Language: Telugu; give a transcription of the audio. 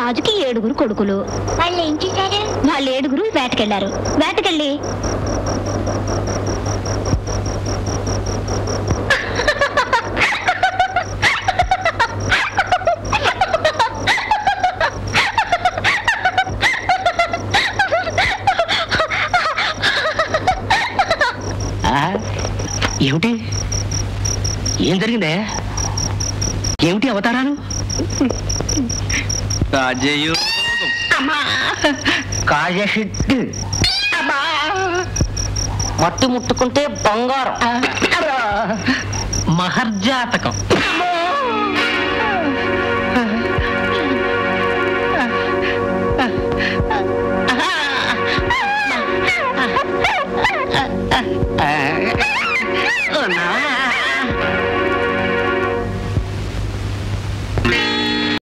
రాజుకి ఏడుగురు కొడుకులు వాళ్ళు ఏం చేశారు వాళ్ళు ఏడుగురు వేటకెళ్లారు వేటకెళ్ళి ఆ, ఏమిటి ఏం జరిగిందే ఏమిటి అవతారాలు రాజయోగం కాజషిట్ మట్టి ముట్టుకుంటే బంగారం మహర్జాతకం